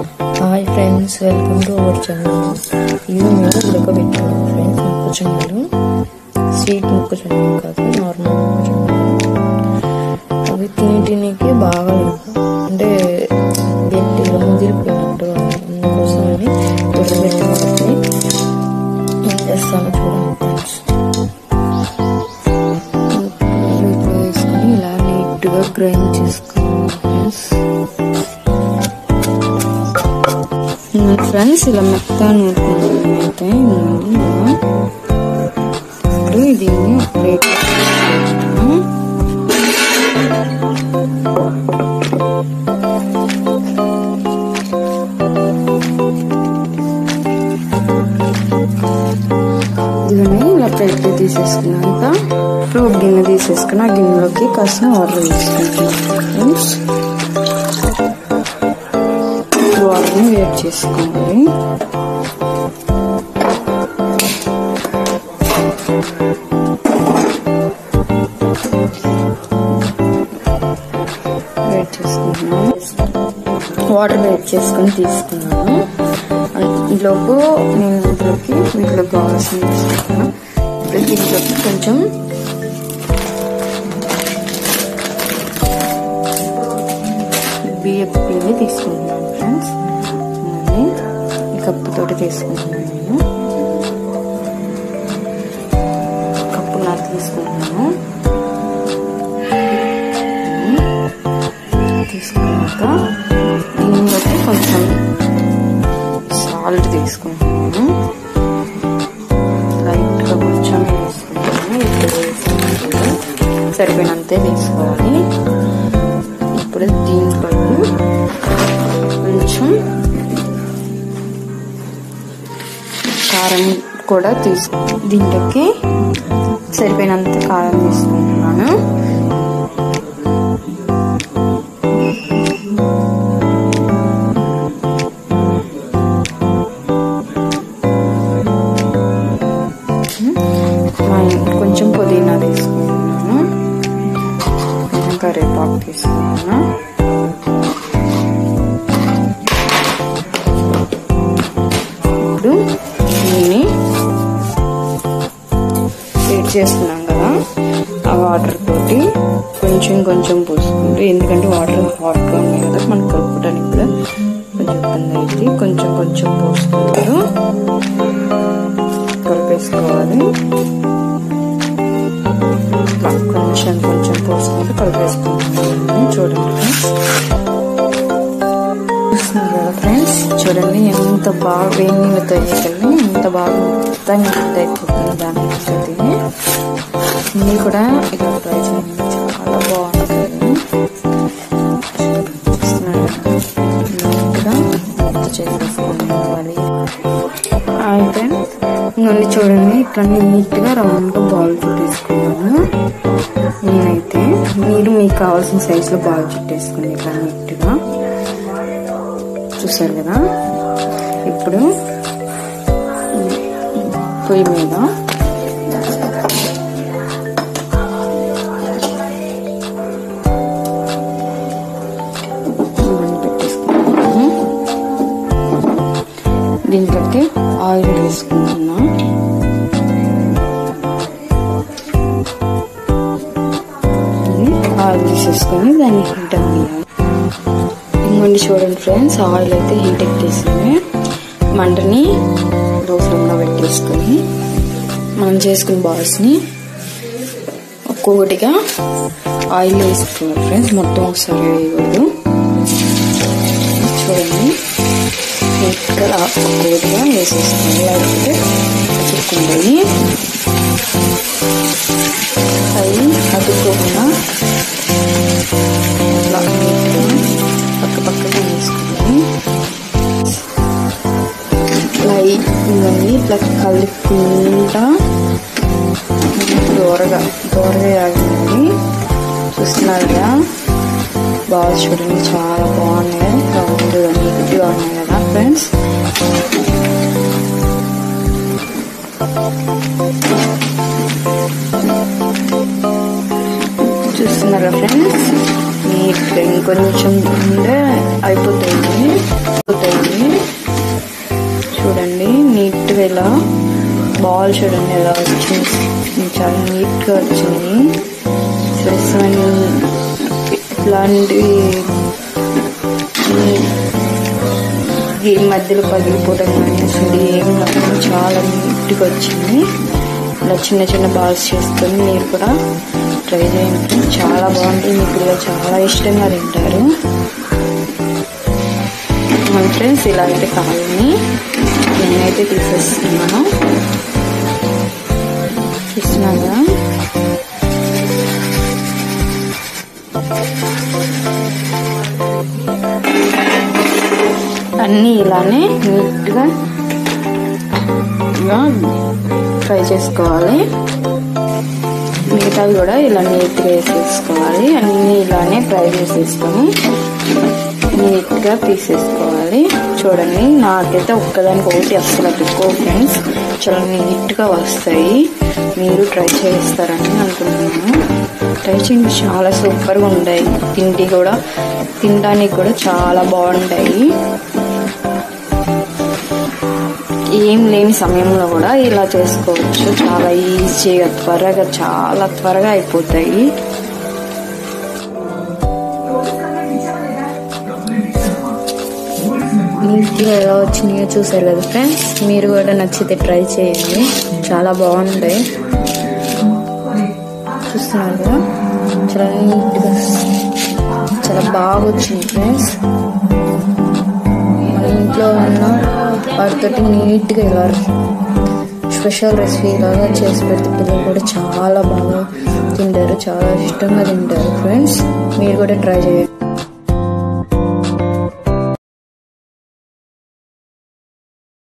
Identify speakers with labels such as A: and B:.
A: hi friends welcome to our channel ఇవి మేము ఉడకబెట్టుకున్నాం friends మొక్కజొన్నలు స్వీట్ మొక్కజొన్నలు కాదు నార్మల్ మొక్కజొన్నలు అవి తిని తినికి బాగా అంటే గట్టిగా ముదిరిపోయినట్టు అందుకోసమని ఉడకబెట్టుకోవాలి ఏం చేస్తాను చూడండి ఫ్రెండ్స్ ఇప్పుడు వేసుకొని ఇలా నీట్గా గ్రైండ్ చేసుకోవాలి ఫ్రెండ్స్ ఫ్రెండ్స్ ఇలా మెత్తగా నూరుకున్నాను అయితే ఇదిగోండి ఇలా ఇప్పుడు దీన్ని ఒక ప్లేట్ ఇదిగోని ఇలా ప్లేట్ తీసేసుకున్నాక ఇప్పుడు ఒక గిన్నె తీసేసుకుని ఆ గిన్నెలోకి కాస్త వాటర్ వేసుకుంటున్నాను ఫ్రెండ్స్ వాటర్ని వేడి చేసుకోవాలి వేడి చేసుకుంటున్నాను వాటర్ వేడి చేసుకొని తీసుకున్నాను ఇంట్లోపు నేను ఇంట్లోకి వీటిలో కావాల్సిన తీసుకున్నాను ఇప్పుడు దీంట్లోకి కొంచెం బియ్యపు పిండి తీసుకుంటున్నాను ఫ్రెండ్స్ ఈ కప్పుతోటి తీసుకుంటున్నాను నేను కప్పు నాకు తీసుకుంటున్నాను తీసుకున్నాక దీనిలోకి కొంచెం సాల్ట్ తీసుకుంటున్నాను లైట్గా కొంచెం వేసుకుంటాను ఇప్పుడు వేసుకుంటాను సరిపోయినంతే తీసుకోవాలి ఇప్పుడు దీంట్లో కొంచెం కారం కూడా తీసుకు దీంట్లోకి సరిపోయినంత కారం తీసుకుంటున్నాను కొంచెం పుదీనా తీసుకుంటున్నాను కొంచెం కరివేపాకు తీసుకున్నాను ఇప్పుడు దీన్ని వేడి చేసుకున్నాం కదా ఆ వాటర్ తోటి కొంచెం కొంచెం పోసుకుంటూ ఎందుకంటే వాటర్ హాట్గా ఉన్నాయి కదా మనం కలుపుకోవడానికి కూడా కొంచెం ఇబ్బంది అయింది కొంచెం కొంచెం పోసుకుంటారు కలిపేసుకోవాలి కొంచెం కొంచెం పోసుకుంటూ కలిపేసుకుంటున్నాను చూడండి చూస్తున్నారు కదా ఫ్రెండ్స్ చూడండి ఎంత బాగా వేడి నీళ్ళతో వేయకండి ఎంత బాగా మొత్తంగా హిట్ అయిపోతుంది దాని ఇది మీరు కూడా ఇలా ట్రై చేయండి చాలా బాగుంటుంది చేసేసుకోవాలి అయితే ఇంకొన్ని చూడండి ఇట్లా నీట్గా రౌండ్గా బాల్ చుట్టేసుకున్నాను నేనైతే మీరు మీకు కావాల్సిన సైజులో బాల్ చుట్టేసుకోండి ఇట్లా నీట్గా చూసారు కదా ఇప్పుడు పొయ్యి మీద పెట్టేసుకుంటాను దీంట్లోకి ఆయిల్ వేసుకుంటున్నా ఆయిల్ తీసేసుకొని దాన్ని హీట్ అవ్వాలి ఇంకొండి చూడండి ఫ్రెండ్స్ ఆయిల్ అయితే హీట్ ఎక్కేసింది మంటని లో ఫ్లేమ్లో పెట్టేసుకొని మనం చేసుకున్న బాల్స్ని ఒక్కొక్కటిగా ఆయిల్ వేసుకోవాలి ఫ్రెండ్స్ మొత్తం ఒకసారి వేయకూడదు చూడండి ఇక్కడ ఒక్కొక్కటిగా వేసేసుకోవాలి లేకపోతే చుక్కుంటాయి అవి అతుక్కోకుండా అట్లా పక్క పక్కగా వేసుకుని లైట్ ఇవన్నీ ఇట్లా కలుపుకుంటా దూరగా దూరగా ఆగింది చూస్తున్నారు కదా బాగా చూడండి చాలా బాగున్నాయి రౌండ్గా నీట్గా ఉన్నాయి కదా ఫ్రెండ్స్ చూస్తున్నారా ఫ్రెండ్స్ నీట్గా ఇంకొంచెం ఉంటే అయిపోతాయి అయిపోతాయి బాల్ చూడండి ఎలా వచ్చింది చాలా నీట్గా వచ్చింది ప్లస్ ఇట్లాంటి ఈ మధ్యలో పగిలిపోవడం కానీ అసలు ఏం కాకుండా చాలా నీట్గా వచ్చింది ఇలా చిన్న చిన్న బాల్స్ చేసుకొని మీరు కూడా ట్రై చేయండి చాలా బాగుంటుంది మీ పిల్లలు చాలా ఇష్టంగా తింటారు మన ఫ్రెండ్స్ ఇలా అయితే కావాలని నేనైతే తీసేస్తున్నాను చూస్తున్నాను కదా అన్నీ ఇలానే నీట్గా ఇలా ఫ్రై చేసుకోవాలి మిగతావి కూడా ఇలా నీట్గా వేసేసుకోవాలి అన్నీ ఇలానే ఫ్రై చేసేసుకొని నీట్గా తీసేసుకోవాలి చూడండి నాకైతే ఒక్కదానికి ఒకటి అస్సలు పెట్టుకో ఫ్రెండ్స్ చాలా నీట్గా వస్తాయి మీరు ట్రై చేస్తారని అనుకుంటున్నాను ట్రై చేయండి చాలా సూపర్గా ఉంటాయి తిండి కూడా తినడానికి కూడా చాలా బాగుంటాయి ఏం లేని సమయంలో కూడా ఇలా చేసుకోవచ్చు చాలా ఈజీగా త్వరగా చాలా త్వరగా అయిపోతాయి నీట్గా ఎలా వచ్చినాయో చూసారు కదా ఫ్రెండ్స్ మీరు కూడా నచ్చితే ట్రై చేయండి చాలా బాగుంటాయి చూస్తున్నారు కదా చాలా నీట్గా చాలా బాగా వచ్చింది ఫ్రెండ్స్ మన ఇంట్లో ఉన్న వాటితోటి నీట్గా ఇలా స్పెషల్ రెసిపీ లాగా చేసి పెడితే పిల్లలు కూడా చాలా బాగా తింటారు చాలా ఇష్టంగా తింటారు ఫ్రెండ్స్ మీరు కూడా ట్రై చేయండి